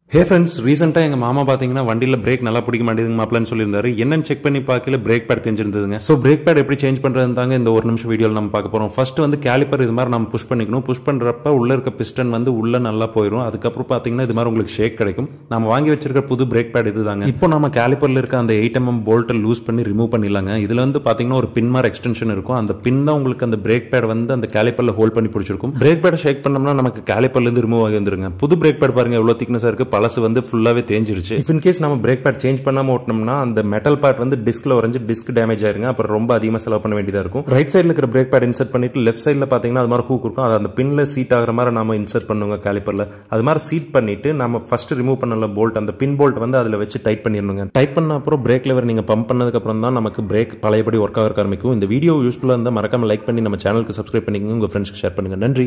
hey friends ரீசெண்டாக எங்கள் மாமா பார்த்தீங்கன்னா வண்டியில் பிரேக் நல்லா பிடிக்க மாட்டேங்குது மாப்பிளன்னு சொல்லியிருந்தாரு என்னன்னு செக் பண்ணி பார்க்கல பிரேக் பேட் தெரிஞ்சிருந்ததுங்க ஸோ பிரேக் பேட் எப்படி சேஞ்ச் பண்ணுறது தாங்க இந்த ஒரு நிமிஷம் வீடியோவில் நம்ம பார்க்க போகிறோம் ஃபர்ஸ்ட் வந்து கேலிப்பர் இது மாதிரி நம்ம புஷ் பண்ணிக்கணும் புஷ் பண்ணுறப்ப உள்ள இருக்க பிஸ்டன் வந்து உள்ள நல்லா போயிடும் அதுக்கப்புறம் பார்த்தீங்கன்னா இது மாதிரி உங்களுக்கு ஷேக் கிடைக்கும் நம்ம வாங்கி வச்சிருக்க புது பிரேக் பேட் இது தாங்க இப்போ நம்ம கேலிப்பரில் இருக்க அந்த எயிட் எம்எம் போல்ட்டை லூஸ் பண்ணி ரிமூவ் பண்ணிடலாங்க இதில் வந்து பார்த்தீங்கன்னா ஒரு பின் மாதிரி எக்ஸ்டென்ஷன் இருக்கும் அந்த பின் தான் உங்களுக்கு அந்த பிரேக் பேட் வந்து அந்த கேலிப்பரில் ஹோல்ட் பண்ணி பிடிச்சிருக்கும் பிரேக் பேட் ஷேக் பண்ணோம்னா நமக்கு கேலிப்பர்லேருந்து ரிமூவ் ஆகி வந்துருங்க புது பிரேக் பேட் பாருங்க எவ்வளோ திக்னஸாக இருக்குது பழசு வந்து ஃபுல்லாகவே தேஞ்சிருச்சு இஃப் இன் கேஸ் நம்ம பிரேக் பேட் சேஞ்ச் பண்ணாமல் ஓட்டினோம்னா அந்த மெட்டல் பார்ட் வந்து டிஸ்கில் உறைஞ்சு டிஸ்க் டேமேஜ் ஆயிருங்க அப்புறம் ரொம்ப அதிகமாக செலவு பண்ண வேண்டியதாக இருக்கும் ரைட் சைடில் இருக்கிற பிரேக் பேட் இன்சர்ட் பண்ணிட்டு லெஃப்ட் சைடில் பார்த்தீங்கன்னா அது மாதிரி ஹூக் இருக்கும் அது அந்த பின்ல சீட் ஆகிற மாதிரி நம்ம இன்சர்ட் பண்ணுவோங்க கேலிப்பரில் அது மாதிரி சீட் பண்ணிட்டு நம்ம ஃபர்ஸ்ட் ரிமூவ் பண்ணல போல்ட் அந்த பின் போல்ட் வந்து அதில் வச்சு டைட் பண்ணிடணுங்க டைட் பண்ண அப்புறம் பிரேக் லெவர் நீங்கள் பம்ப் பண்ணதுக்கப்புறம் தான் நமக்கு பிரேக் பழையபடி ஒர்க் ஆக ஆரம்பிக்கும் இந்த வீடியோ யூஸ்ஃபுல்லாக இருந்தால் மறக்காம லைக் பண்ணி நம்ம சேனலுக்கு சப்ஸ்கிரைப் பண்ணிக்கோங்க உங்கள் ஃப்ரெண்ட்ஸ்க்கு ஷேர் பண்ணுங்க நன்றி